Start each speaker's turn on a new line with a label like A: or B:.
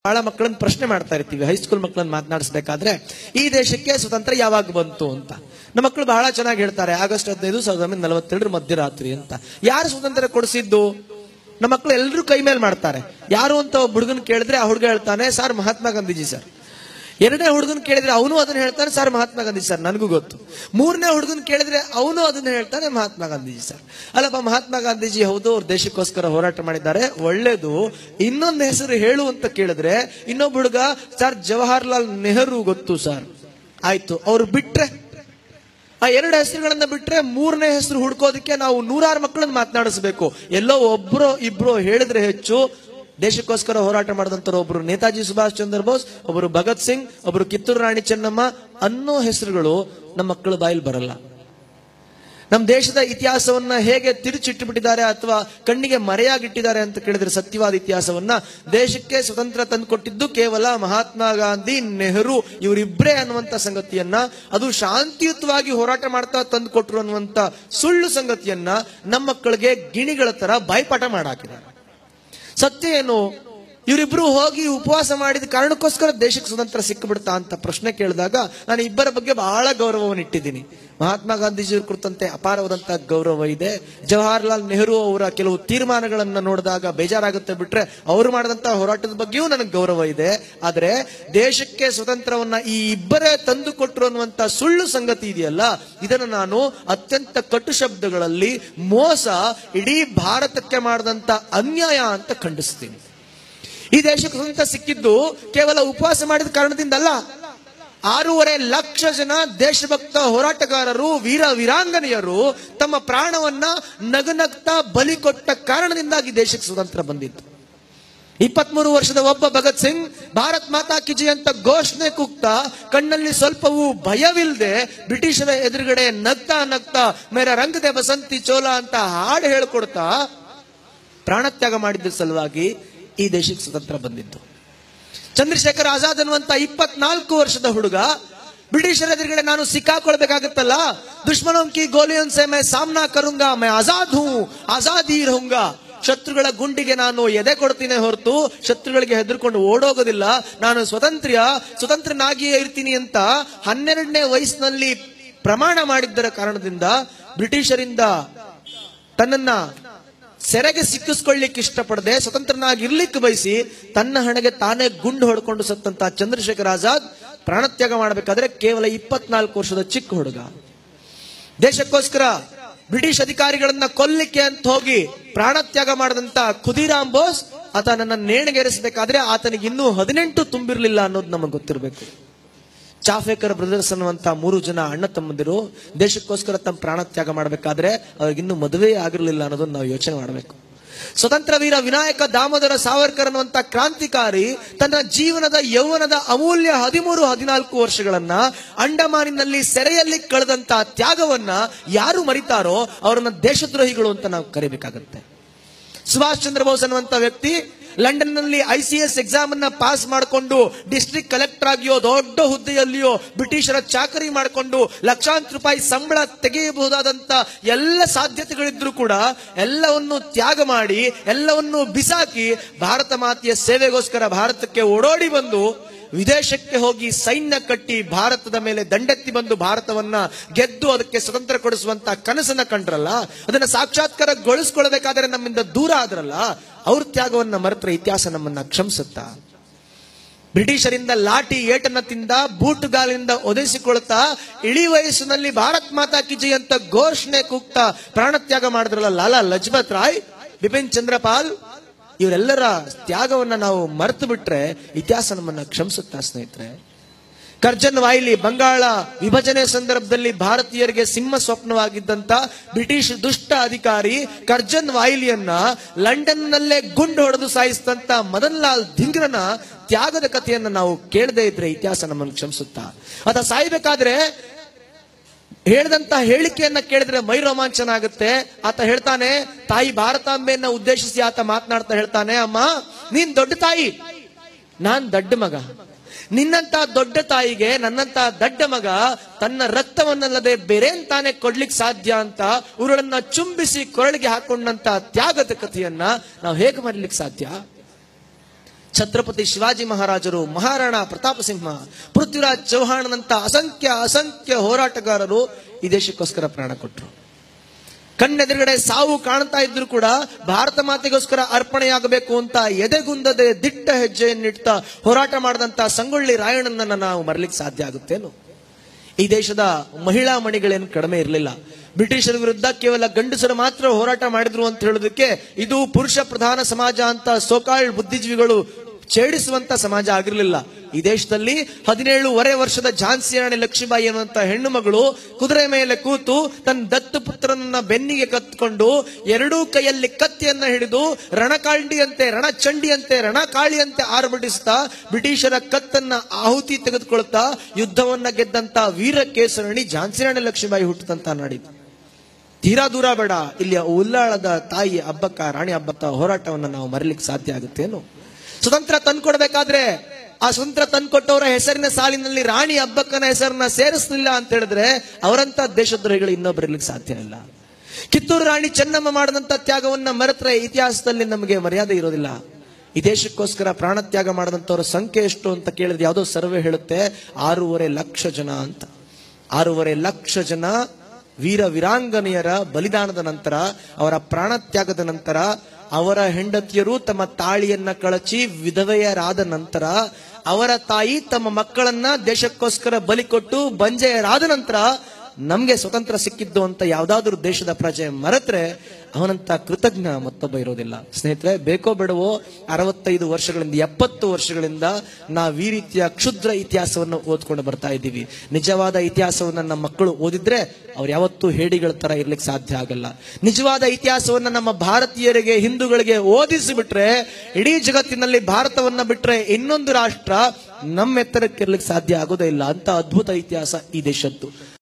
A: ಬಹಳ ಮಕ್ಕಳನ್ನ ಪ್ರಶ್ನೆ ಮಾಡ್ತಾ ಇರ್ತೀವಿ ಹೈಸ್ಕೂಲ್ ಮಕ್ಕಳನ್ನ ಮಾತನಾಡಿಸ್ಬೇಕಾದ್ರೆ ಈ ದೇಶಕ್ಕೆ ಸ್ವತಂತ್ರ ಯಾವಾಗ ಬಂತು ಅಂತ ನಮ್ಮ ಮಕ್ಕಳು ಬಹಳ ಚೆನ್ನಾಗಿ ಹೇಳ್ತಾರೆ ಆಗಸ್ಟ್ ಹದಿನೈದು ಸಾವಿರದ ಒಂಬೈನೂರ ನಲವತ್ತೆರಡರ ಮಧ್ಯರಾತ್ರಿ ಅಂತ ಯಾರು ಸ್ವತಂತ್ರ ಕೊಡಿಸಿದ್ದು ನಮ್ಮ ಮಕ್ಕಳು ಎಲ್ಲರೂ ಕೈ ಮೇಲೆ ಮಾಡ್ತಾರೆ ಯಾರು ಅಂತ ಒಬ್ಬ ಹುಡುಗನ್ ಕೇಳಿದ್ರೆ ಆ ಹುಡುಗ ಹೇಳ್ತಾನೆ ಸರ್ ಮಹಾತ್ಮ ಗಾಂಧೀಜಿ ಸರ್ ಎರಡನೇ ಹುಡುಗನ್ ಕೇಳಿದ್ರೆ ಅವನು ಅದನ್ನ ಹೇಳ್ತಾನೆ ಸರ್ ಮಹಾತ್ಮ ಗಾಂಧಿ ಸರ್ ನನಗೂ ಗೊತ್ತು ಮೂರನೇ ಹುಡುಗನ್ ಕೇಳಿದ್ರೆ ಅವನು ಅದನ್ನ ಹೇಳ್ತಾನೆ ಮಹಾತ್ಮ ಗಾಂಧೀಜಿ ಸರ್ ಅಲ್ಲಪ್ಪ ಮಹಾತ್ಮ ಗಾಂಧೀಜಿ ಹೌದು ಅವ್ರು ದೇಶಕ್ಕೋಸ್ಕರ ಹೋರಾಟ ಮಾಡಿದ್ದಾರೆ ಒಳ್ಳೇದು ಇನ್ನೊಂದು ಹೆಸರು ಹೇಳು ಅಂತ ಕೇಳಿದ್ರೆ ಇನ್ನೊಬ್ಬ ಹುಡುಗ ಸರ್ ಜವಾಹರ್ಲಾಲ್ ನೆಹರು ಗೊತ್ತು ಸರ್ ಆಯ್ತು ಅವ್ರು ಬಿಟ್ರೆ ಆ ಎರಡು ಹೆಸರುಗಳನ್ನ ಬಿಟ್ರೆ ಮೂರನೇ ಹೆಸರು ಹುಡ್ಕೋದಕ್ಕೆ ನಾವು ನೂರಾರು ಮಕ್ಕಳನ್ನ ಮಾತನಾಡಿಸ್ಬೇಕು ಎಲ್ಲೋ ಒಬ್ರು ಇಬ್ರು ಹೇಳಿದ್ರೆ ಹೆಚ್ಚು ದೇಶಕ್ಕೋಸ್ಕರ ಹೋರಾಟ ಮಾಡಿದಂತರು ಒಬ್ರು ನೇತಾಜಿ ಸುಭಾಷ್ ಚಂದ್ರ ಬೋಸ್ ಒಬ್ರು ಭಗತ್ ಸಿಂಗ್ ಒಬ್ರು ಕಿತ್ತೂರು ರಾಣಿ ಚೆನ್ನಮ್ಮ ಅನ್ನೋ ಹೆಸರುಗಳು ನಮ್ಮ ಮಕ್ಕಳ ಬಾಯಲ್ಲಿ ಬರಲ್ಲ ನಮ್ಮ ದೇಶದ ಇತಿಹಾಸವನ್ನ ಹೇಗೆ ತಿರುಚಿಟ್ಟುಬಿಟ್ಟಿದ್ದಾರೆ ಅಥವಾ ಕಣ್ಣಿಗೆ ಮರೆಯಾಗಿಟ್ಟಿದ್ದಾರೆ ಅಂತ ಕೇಳಿದ್ರೆ ಸತ್ಯವಾದ ಇತಿಹಾಸವನ್ನ ದೇಶಕ್ಕೆ ಸ್ವತಂತ್ರ ತಂದುಕೊಟ್ಟಿದ್ದು ಕೇವಲ ಮಹಾತ್ಮ ಗಾಂಧಿ ನೆಹರು ಇವರಿಬ್ಬರೇ ಅನ್ನುವಂತ ಸಂಗತಿಯನ್ನ ಅದು ಶಾಂತಿಯುತವಾಗಿ ಹೋರಾಟ ಮಾಡ್ತಾ ತಂದುಕೊಟ್ರು ಅನ್ನುವಂತ ಸುಳ್ಳು ಸಂಗತಿಯನ್ನ ನಮ್ಮ ಮಕ್ಕಳಿಗೆ ಗಿಣಿಗಳ ತರ ಬಾಯ್ಪಾಠ ಮಾಡಾಕಿದ್ದಾರೆ ಸತ್ಯ ಏನು ಇವರಿಬ್ರು ಹೋಗಿ ಉಪವಾಸ ಮಾಡಿದ ಕಾರಣಕ್ಕೋಸ್ಕರ ದೇಶಕ್ಕೆ ಸ್ವತಂತ್ರ ಸಿಕ್ಕಿಬಿಡ್ತಾ ಅಂತ ಪ್ರಶ್ನೆ ಕೇಳಿದಾಗ ನಾನು ಇಬ್ಬರ ಬಗ್ಗೆ ಬಹಳ ಗೌರವವನ್ನು ಇಟ್ಟಿದ್ದೀನಿ ಮಹಾತ್ಮ ಗಾಂಧೀಜಿಯವ್ರ ಕುರಿತಂತೆ ಅಪಾರವಾದಂತಹ ಗೌರವ ಇದೆ ಜವಾಹರ್ಲಾಲ್ ನೆಹರು ಅವರ ಕೆಲವು ತೀರ್ಮಾನಗಳನ್ನ ನೋಡಿದಾಗ ಬೇಜಾರಾಗುತ್ತೆ ಬಿಟ್ರೆ ಅವರು ಮಾಡಿದಂತಹ ಹೋರಾಟದ ಬಗ್ಗೆಯೂ ನನಗೆ ಗೌರವ ಇದೆ ಆದ್ರೆ ದೇಶಕ್ಕೆ ಸ್ವತಂತ್ರವನ್ನ ಈ ಇಬ್ಬರೇ ತಂದು ಕೊಟ್ಟರು ಅನ್ನುವಂತ ಸುಳ್ಳು ಸಂಗತಿ ಇದೆಯಲ್ಲ ಇದನ್ನು ನಾನು ಅತ್ಯಂತ ಕಟು ಶಬ್ದಗಳಲ್ಲಿ ಮೋಸ ಇಡೀ ಭಾರತಕ್ಕೆ ಮಾಡಿದಂತ ಅನ್ಯಾಯ ಅಂತ ಖಂಡಿಸ್ತೀನಿ ಈ ದೇಶಕ್ಕೆ ಸ್ವತಂತ್ರ ಸಿಕ್ಕಿದ್ದು ಕೇವಲ ಉಪವಾಸ ಮಾಡಿದ ಕಾರಣದಿಂದ ಅಲ್ಲ ಆರೂವರೆ ಲಕ್ಷ ಜನ ದೇಶಭಕ್ತ ಹೋರಾಟಗಾರರು ವೀರ ವೀರಾಂಗನೆಯರು ತಮ್ಮ ಪ್ರಾಣವನ್ನ ನಗನಗ್ತಾ ಬಲಿ ಕೊಟ್ಟ ಕಾರಣದಿಂದಾಗಿ ದೇಶಕ್ಕೆ ಸ್ವತಂತ್ರ ಬಂದಿತ್ತು ಇಪ್ಪತ್ಮೂರು ವರ್ಷದ ಒಬ್ಬ ಭಗತ್ ಸಿಂಗ್ ಭಾರತ್ ಮಾತಾ ಕಿ ಜೈ ಅಂತ ಘೋಷಣೆ ಕೂಗ್ತಾ ಕಣ್ಣಲ್ಲಿ ಸ್ವಲ್ಪವೂ ಭಯವಿಲ್ಲದೆ ಬ್ರಿಟಿಷರ ಎದುರುಗಡೆ ನಗ್ತಾ ನಗ್ತಾ ಮೇರ ರಂಗದೆ ಬಸಂತಿ ಚೋಲ ಅಂತ ಹಾಡು ಹೇಳ್ಕೊಡ್ತಾ ಪ್ರಾಣತ್ಯಾಗ ಮಾಡಿದ್ದ ಸಲುವಾಗಿ ಈ ದೇಶಕ್ಕೆ ಸ್ವತಂತ್ರ ಬಂದಿದ್ದು ಚಂದ್ರಶೇಖರ್ ಆಜಾದ್ ಅನ್ನುವಂತ ಇಪ್ಪತ್ನಾಲ್ಕು ವರ್ಷದ ಹುಡುಗ ಬ್ರಿಟಿಷರ ಎದುರುಗಡೆ ನಾನು ಸಿಕ್ಕಾಕೊಳ್ಬೇಕಾಗತ್ತಲ್ಲ ದುಶ್ಮನೋಂ ಕಿ ಗೋಲಿಯನ್ ಸೆ ಮೈ ಸಾಮ್ನಾ ಕರುಂಗಾ ಮೈ ಆಜಾದ್ ಹೂ ಆಜಾದಿ रहूंगा ಶತ್ರುಗಳ ಗುಂಡಿಗೆ ನಾನು ಎದೆ ಕೊಡ್ತೀನಿ ಹೊರತು ಶತ್ರುಗಳಿಗೆ ಹೆದರ್ಕೊಂಡು ಓಡೋಗೋದಿಲ್ಲ ನಾನು ಸ್ವತಂತ್ರ್ಯ ಸ್ವತಂತ್ರನಾಗಿಯೇ ಇರ್ತೀನಿ ಅಂತ ಹನ್ನೆರಡನೇ ವಯಸ್ಸಿನಲ್ಲಿ ಪ್ರಮಾಣ ಮಾಡಿದ್ದರ ಕಾರಣದಿಂದ ಬ್ರಿಟಿಷರಿಂದ ತನ್ನನ್ನ ಸೆರೆಗೆ ಸಿಕ್ಕಿಸ್ಕೊಳ್ಳಿಕ್ಕೆ ಇಷ್ಟಪಡದೆ ಸ್ವತಂತ್ರನಾಗಿ ಇರ್ಲಿಕ್ಕೆ ಬಯಸಿ ತನ್ನ ಹಣೆಗೆ ತಾನೇ ಗುಂಡು ಹೊಡ್ಕೊಂಡು ಸತ್ತಂತ ಚಂದ್ರಶೇಖರ್ ಆಜಾದ್ ಪ್ರಾಣತ್ಯಾಗ ಮಾಡಬೇಕಾದ್ರೆ ಕೇವಲ ಇಪ್ಪತ್ನಾಲ್ಕು ವರ್ಷದ ಚಿಕ್ಕ ಹುಡುಗ ದೇಶಕ್ಕೋಸ್ಕರ ಬ್ರಿಟಿಷ್ ಅಧಿಕಾರಿಗಳನ್ನ ಕೊಲ್ಲಿಕ್ಕೆ ಅಂತ ಹೋಗಿ ಪ್ರಾಣತ್ಯಾಗ ಮಾಡಿದಂತ ಖುದಿರಾಮ್ ಬೋಸ್ ಆತ ನನ್ನ ನೇಣಿಗೇರಿಸಬೇಕಾದ್ರೆ ಆತನಿಗೆ ಇನ್ನೂ ಹದಿನೆಂಟು ತುಂಬಿರ್ಲಿಲ್ಲ ಅನ್ನೋದು ನಮಗೆ ಗೊತ್ತಿರಬೇಕು ಚಾಫೇಕರ್ ಬ್ರದರ್ಸ್ ಅನ್ನುವಂತ ಮೂರು ಜನ ಅಣ್ಣ ತಮ್ಮಂದಿರು ದೇಶಕ್ಕೋಸ್ಕರ ತಮ್ಮ ಪ್ರಾಣತ್ಯಾಗ ಮಾಡಬೇಕಾದ್ರೆ ಅವ್ರಿಗಿನ್ನೂ ಮದುವೆ ಆಗಿರಲಿಲ್ಲ ಅನ್ನೋದನ್ನ ನಾವು ಯೋಚನೆ ಮಾಡಬೇಕು ಸ್ವತಂತ್ರ ವೀರ ವಿನಾಯಕ ದಾಮೋದರ ಸಾವರ್ಕರ್ ಅನ್ನುವಂತ ಕ್ರಾಂತಿಕಾರಿ ತನ್ನ ಜೀವನದ ಯೌವನದ ಅಮೂಲ್ಯ ಹದಿಮೂರು ಹದಿನಾಲ್ಕು ವರ್ಷಗಳನ್ನ ಅಂಡಮಾನಿನಲ್ಲಿ ಸೆರೆಯಲ್ಲಿ ಕಳೆದಂತ ತ್ಯಾಗವನ್ನ ಯಾರು ಮರಿತಾರೋ ಅವರನ್ನ ದೇಶದ್ರೋಹಿಗಳು ಅಂತ ನಾವು ಕರಿಬೇಕಾಗತ್ತೆ ಸುಭಾಷ್ ಚಂದ್ರ ಬೋಸ್ ಅನ್ನುವಂತ ವ್ಯಕ್ತಿ ಲಂಡನ್ ನಲ್ಲಿ ಐ ಸಿ ಎಸ್ ಎಕ್ಸಾಮ್ ಅನ್ನ ಪಾಸ್ ಮಾಡಿಕೊಂಡು ಡಿಸ್ಟ್ರಿಕ್ಟ್ ಕಲೆಕ್ಟರ್ ಆಗಿಯೋ ದೊಡ್ಡ ಹುದ್ದೆಯಲ್ಲಿಯೋ ಬ್ರಿಟಿಷರ ಚಾಕರಿ ಮಾಡಿಕೊಂಡು ಲಕ್ಷಾಂತರ ರೂಪಾಯಿ ಸಂಬಳ ತೆಗೆಯಬಹುದಾದಂತ ಎಲ್ಲ ಸಾಧ್ಯತೆಗಳಿದ್ರು ಕೂಡ ಎಲ್ಲವನ್ನು ತ್ಯಾಗ ಮಾಡಿ ಎಲ್ಲವನ್ನು ಬಿಸಾಕಿ ಭಾರತ ಮಾತೆಯ ಸೇವೆಗೋಸ್ಕರ ಭಾರತಕ್ಕೆ ಓಡೋಡಿ ಬಂದು ವಿದೇಶಕ್ಕೆ ಹೋಗಿ ಸೈನ್ಯ ಕಟ್ಟಿ ಭಾರತದ ಮೇಲೆ ದಂಡೆತ್ತಿ ಬಂದು ಭಾರತವನ್ನ ಗೆದ್ದು ಅದಕ್ಕೆ ಸ್ವತಂತ್ರ ಕೊಡಿಸುವಂತ ಕನಸನ್ನ ಕಂಡ್ರಲ್ಲ ಅದನ್ನ ಸಾಕ್ಷಾತ್ಕಾರಗೊಳಿಸ್ಕೊಳ್ಬೇಕಾದ್ರೆ ನಮ್ಮಿಂದ ದೂರ ಆದ್ರಲ್ಲ ಅವ್ರ ತ್ಯಾಗವನ್ನ ಮರೆತ್ರೆ ಇತಿಹಾಸ ನಮ್ಮನ್ನ ಕ್ಷಮಿಸುತ್ತಾ ಬ್ರಿಟಿಷರಿಂದ ಲಾಠಿ ಏಟನ್ನ ತಿಂದ ಬೂಟುಗಾಲಿನಿಂದ ಒದಗಿಸಿಕೊಳ್ತಾ ಇಳಿ ವಯಸ್ಸಿನಲ್ಲಿ ಭಾರತ್ ಮಾತಾ ಕಿ ಜೈ ಅಂತ ಘೋಷಣೆ ಕೂಗ್ತಾ ಪ್ರಾಣತ್ಯಾಗ ಮಾಡಿದ್ರಲ್ಲ ಲಾಲಾ ಲಜಪತ್ ರಾಯ್ ಬಿಪಿನ್ ಚಂದ್ರಪಾಲ್ ಇವರೆಲ್ಲರ ತ್ಯಾಗವನ್ನ ನಾವು ಮರೆತು ಬಿಟ್ರೆ ಇತಿಹಾಸ ನಮ್ಮನ್ನ ಕ್ಷಮಿಸುತ್ತಾ ಸ್ನೇಹಿತರೆ ಕರ್ಜನ್ ವಾಯ್ಲಿ ಬಂಗಾಳ ವಿಭಜನೆ ಸಂದರ್ಭದಲ್ಲಿ ಭಾರತೀಯರಿಗೆ ಸಿಂಹ ಸ್ವಪ್ನವಾಗಿದ್ದಂತ ಬ್ರಿಟಿಷ್ ದುಷ್ಟ ಅಧಿಕಾರಿ ಕರ್ಜನ್ ವಾಯ್ಲಿಯನ್ನ ಲಂಡನ್ ನಲ್ಲೇ ಗುಂಡು ಹೊಡೆದು ಸಾಯಿಸಿದಂತ ಮದನ್ ಲಾಲ್ ಧಿಂಗ್ರನ ತ್ಯಾಗದ ಕಥೆಯನ್ನ ನಾವು ಕೇಳದೇ ಇದ್ರೆ ಇತಿಹಾಸ ನಮ್ಮನ್ನು ಕ್ಷಮಿಸುತ್ತಾ ಆತ ಸಾಯ್ಬೇಕಾದ್ರೆ ಹೇಳಿದಂತ ಹೇಳಿಕೆಯನ್ನ ಕೇಳಿದ್ರೆ ಮೈ ರೋಮಾಂಚನ ಆಗುತ್ತೆ ಆತ ಹೇಳ್ತಾನೆ ತಾಯಿ ಭಾರತಾಂಬೆಯನ್ನ ಉದ್ದೇಶಿಸಿ ಆತ ಮಾತನಾಡ್ತಾ ಹೇಳ್ತಾನೆ ಅಮ್ಮ ನೀನ್ ದೊಡ್ಡ ತಾಯಿ ನಾನ್ ದಡ್ಡ ಮಗ ನಿನ್ನಂತ ದೊಡ್ಡ ತಾಯಿಗೆ ನನ್ನಂತ ದಡ್ಡ ಮಗ ತನ್ನ ರಕ್ತವನ್ನಲ್ಲದೆ ಬೇರೇನ್ ತಾನೇ ಕೊಡ್ಲಿಕ್ಕೆ ಸಾಧ್ಯ ಅಂತ ಉರುಳನ್ನ ಚುಂಬಿಸಿ ಕೊರಳಿಗೆ ಹಾಕೊಂಡಂತ ತ್ಯಾಗದ ಕಥೆಯನ್ನ ನಾವು ಹೇಗೆ ಮರಿಲಿಕ್ಕೆ ಸಾಧ್ಯ ಛತ್ರಪತಿ ಶಿವಾಜಿ ಮಹಾರಾಜರು ಮಹಾರಾಣಾ ಪ್ರತಾಪ ಸಿಂಹ ಪೃಥ್ವಿರಾಜ್ ಚೌಹಾಣನಂತ ಅಸಂಖ್ಯ ಅಸಂಖ್ಯ ಹೋರಾಟಗಾರರು ಈ ದೇಶಕ್ಕೋಸ್ಕರ ಪ್ರಾಣ ಕೊಟ್ಟರು ಕಣ್ಣೆದುರುಗಡೆ ಸಾವು ಕಾಣ್ತಾ ಇದ್ರು ಕೂಡ ಭಾರತ ಮಾತೆಗೋಸ್ಕರ ಅರ್ಪಣೆಯಾಗಬೇಕು ಅಂತ ಎದೆಗುಂದದೆ ದಿಟ್ಟ ಹೆಜ್ಜೆಯನ್ನಿಡ್ತಾ ಹೋರಾಟ ಮಾಡಿದಂತ ಸಂಗೊಳ್ಳಿ ರಾಯಣ್ಣನನ್ನ ನಾವು ಮರಲಿಕ್ಕೆ ಸಾಧ್ಯ ಆಗುತ್ತೇನು ಈ ದೇಶದ ಮಹಿಳಾ ಮಣಿಗಳೇನು ಕಡಿಮೆ ಇರಲಿಲ್ಲ ಬ್ರಿಟಿಷರ ವಿರುದ್ಧ ಕೇವಲ ಗಂಡಸರು ಮಾತ್ರ ಹೋರಾಟ ಮಾಡಿದ್ರು ಅಂತ ಹೇಳೋದಕ್ಕೆ ಇದು ಪುರುಷ ಪ್ರಧಾನ ಸಮಾಜ ಅಂತ ಸೋಕಾಳ್ ಬುದ್ಧಿಜೀವಿಗಳು ಛೇಡಿಸುವಂತ ಸಮಾಜ ಆಗಿರಲಿಲ್ಲ ಈ ದೇಶದಲ್ಲಿ ಹದಿನೇಳುವರೆ ವರ್ಷದ ಝಾನ್ಸಿ ರಾಣಿ ಲಕ್ಷ್ಮೀಬಾಯಿ ಅನ್ನುವಂತ ಹೆಣ್ಣು ಮಗಳು ಕುದುರೆ ಮೇಲೆ ಕೂತು ತನ್ನ ದತ್ತು ಪುತ್ರನನ್ನ ಬೆನ್ನಿಗೆ ಕತ್ಕೊಂಡು ಎರಡೂ ಕೈಯಲ್ಲಿ ಕತ್ತಿಯನ್ನ ಹಿಡಿದು ರಣಕಾಂಡಿಯಂತೆ ರಣಚಂಡಿಯಂತೆ ರಣಕಾಳಿಯಂತೆ ಆರ್ಭಟಿಸ್ತಾ ಬ್ರಿಟಿಷರ ಕತ್ತನ್ನ ಆಹುತಿ ತೆಗೆದುಕೊಳ್ತಾ ಯುದ್ಧವನ್ನ ಗೆದ್ದಂತ ವೀರ ಕೇಸರಣಿ ಝಾನ್ಸಿ ರಾಣಿ ಲಕ್ಷ್ಮೀಬಾಯಿ ಹುಟ್ಟದಂತ ನಾಡಿದ್ದು ತೀರಾ ದೂರ ಬೇಡ ಇಲ್ಲಿಯ ಉಲ್ಲಾಳದ ತಾಯಿ ಹಬ್ಬಕ್ಕ ರಾಣಿ ಹಬ್ಬಕ್ಕ ಹೋರಾಟವನ್ನ ನಾವು ಮರಿಲಿಕ್ಕೆ ಸಾಧ್ಯ ಆಗುತ್ತೇನು ಸ್ವತಂತ್ರ ತಂದ್ಕೊಡ್ಬೇಕಾದ್ರೆ ಆ ಸ್ವತಂತ್ರ ತಂದ್ಕೊಟ್ಟವರ ಹೆಸರಿನ ಸಾಲಿನಲ್ಲಿ ರಾಣಿ ಹಬ್ಬಕ್ಕನ ಹೆಸರನ್ನ ಸೇರಿಸಲಿಲ್ಲ ಅಂತ ಹೇಳಿದ್ರೆ ಅವರಂತ ದೇಶದ್ರೋಹಿಗಳು ಇನ್ನೊಬ್ಬರಿರ್ಲಿಕ್ಕೆ ಸಾಧ್ಯ ಇಲ್ಲ ಕಿತ್ತೂರು ರಾಣಿ ಚೆನ್ನಮ್ಮ ಮಾಡಿದಂತ ತ್ಯಾಗವನ್ನ ಮರೆತರೆ ಇತಿಹಾಸದಲ್ಲಿ ನಮಗೆ ಮರ್ಯಾದೆ ಇರೋದಿಲ್ಲ ಈ ದೇಶಕ್ಕೋಸ್ಕರ ಪ್ರಾಣತ್ಯಾಗ ಮಾಡಿದಂಥವ್ರ ಸಂಖ್ಯೆ ಎಷ್ಟು ಅಂತ ಕೇಳಿದ್ರೆ ಯಾವುದೋ ಸರ್ವೆ ಹೇಳುತ್ತೆ ಆರೂವರೆ ಲಕ್ಷ ಜನ ಅಂತ ಆರೂವರೆ ಲಕ್ಷ ಜನ ವೀರ ವೀರಾಂಗನೆಯರ ಬಲಿದಾನದ ನಂತರ ಅವರ ಪ್ರಾಣತ್ಯಾಗದ ನಂತರ ಅವರ ಹೆಂಡತಿಯರು ತಮ್ಮ ತಾಳಿಯನ್ನ ಕಳಚಿ ವಿಧವೆಯರಾದ ನಂತರ ಅವರ ತಾಯಿ ತಮ್ಮ ಮಕ್ಕಳನ್ನ ದೇಶಕ್ಕೋಸ್ಕರ ಬಲಿ ಕೊಟ್ಟು ಬಂಜೆಯರಾದ ನಂತರ ನಮ್ಗೆ ಸ್ವತಂತ್ರ ಸಿಕ್ಕಿದ್ದು ಅಂತ ಯಾವ್ದಾದ್ರು ದೇಶದ ಪ್ರಜೆ ಮರೆತ್ರೆ ಅವನಂತ ಕೃತಜ್ಞ ಮತ್ತೊಬ್ಬ ಇರೋದಿಲ್ಲ ಸ್ನೇಹಿತರೆ ಬೇಕೋ ಬೇಡವೋ ಅರವತ್ತೈದು ವರ್ಷಗಳಿಂದ ಎಪ್ಪತ್ತು ವರ್ಷಗಳಿಂದ ನಾವು ಈ ರೀತಿಯ ಕ್ಷುದ್ರ ಇತಿಹಾಸವನ್ನು ಓದ್ಕೊಂಡು ಬರ್ತಾ ಇದ್ದೀವಿ ನಿಜವಾದ ಇತಿಹಾಸವನ್ನ ನಮ್ಮ ಮಕ್ಕಳು ಓದಿದ್ರೆ ಅವ್ರು ಯಾವತ್ತೂ ಹೇಡಿಗಳ ತರ ಇರ್ಲಿಕ್ಕೆ ಸಾಧ್ಯ ಆಗಲ್ಲ ನಿಜವಾದ ಇತಿಹಾಸವನ್ನ ನಮ್ಮ ಭಾರತೀಯರಿಗೆ ಹಿಂದೂಗಳಿಗೆ ಓದಿಸಿಬಿಟ್ರೆ ಇಡೀ ಜಗತ್ತಿನಲ್ಲಿ ಭಾರತವನ್ನ ಬಿಟ್ರೆ ಇನ್ನೊಂದು ರಾಷ್ಟ್ರ ನಮ್ಮ ಎತ್ತರಕ್ಕೆ ಇರ್ಲಿಕ್ಕೆ ಸಾಧ್ಯ ಆಗೋದೇ ಇಲ್ಲ ಅಂತ ಅದ್ಭುತ ಇತಿಹಾಸ ಈ ದೇಶದ್ದು